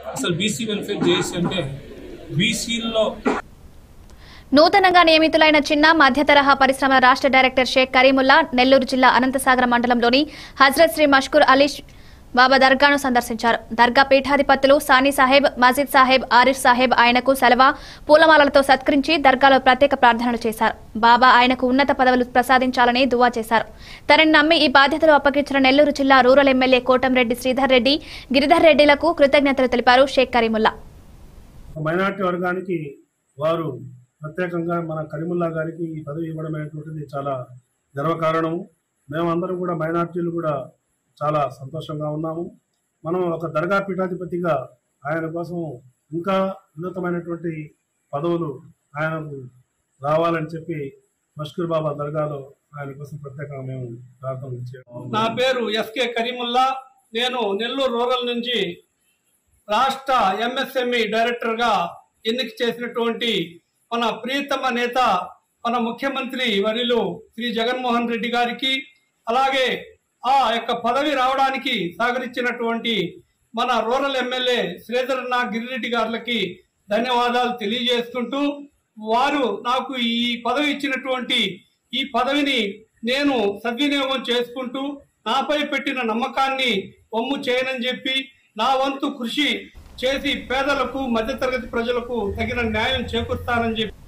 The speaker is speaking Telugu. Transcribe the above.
అసలు బీసీ వెల్ఫేర్ జేఏసీ అంటే బీసీల్లో నూతనంగా నియమితులైన చిన్న మధ్య తరహా పరిశ్రమల రాష్ట్ర డైరెక్టర్ షేక్ కరీముల్లా నెల్లూరు జిల్లా అనంతసాగర మండలంలోని హజ్రత్ శ్రీ మష్కూర్ అలీష్ బాబా దర్గాను సందర్శించారు దర్గా పీఠాధిపతులు సానీ సాహెబ్ మజీద్ సాహెబ్ ఆరిఫ్ సాహెబ్ ఆయనకు సెలవ పూలమాలలతో సత్కరించి దర్గాలో ప్రత్యేక ప్రార్థనలు చేశారు బాబా ఆయనకు ఉన్నత పదవులు ప్రసాదించాలని దువా చేశారు తనని నమ్మి ఈ బాధ్యతలు అప్పగించిన నెల్లూరు జిల్లా రూరల్ ఎమ్మెల్యే కోటంరెడ్డి శ్రీధర్ రెడ్డి గిరిధర్ రెడ్డిలకు కృతజ్ఞతలు తెలిపారు షేక్ కరీముల్లా మైనార్టీ వర్గానికి వారు ప్రత్యేకంగా మన కరీముల్లా గారికి ఈ పదవి ఇవ్వడం అనేటువంటిది చాలా గర్వకారణము మేమందరం కూడా మైనార్టీలు కూడా చాలా సంతోషంగా ఉన్నాము మనం ఒక దర్గా పీఠాధిపతిగా ఆయన కోసం ఇంకా ఉన్నతమైనటువంటి పదవులు ఆయనకు రావాలని చెప్పి మష్కూర్ బాబా దర్గాలో ఆయన కోసం ప్రత్యేకంగా మేము ప్రార్థన చేయడం నా పేరు ఎస్కే కరీముల్లా నేను నెల్లూరు రూరల్ నుంచి రాష్ట్ర ఎంఎస్ఎంఈ డైరెక్టర్గా ఎన్నిక చేసినటువంటి మన ప్రియతమ నేత మన ముఖ్యమంత్రి వరిలు శ్రీ జగన్మోహన్ రెడ్డి గారికి అలాగే ఆ యొక్క పదవి రావడానికి సహకరించినటువంటి మన రూరల్ ఎమ్మెల్యే శ్రీధరన్న గిరిరెడ్డి గారులకి ధన్యవాదాలు తెలియజేసుకుంటూ వారు నాకు ఈ పదవి ఇచ్చినటువంటి ఈ పదవిని నేను సద్వినియోగం చేసుకుంటూ నాపై పెట్టిన నమ్మకాన్ని ఒమ్ము చేయనని చెప్పి నా వంతు కృషి చేసి పేదలకు మధ్యతరగతి ప్రజలకు తగిన న్యాయం చేకూరుస్తానని చెప్పి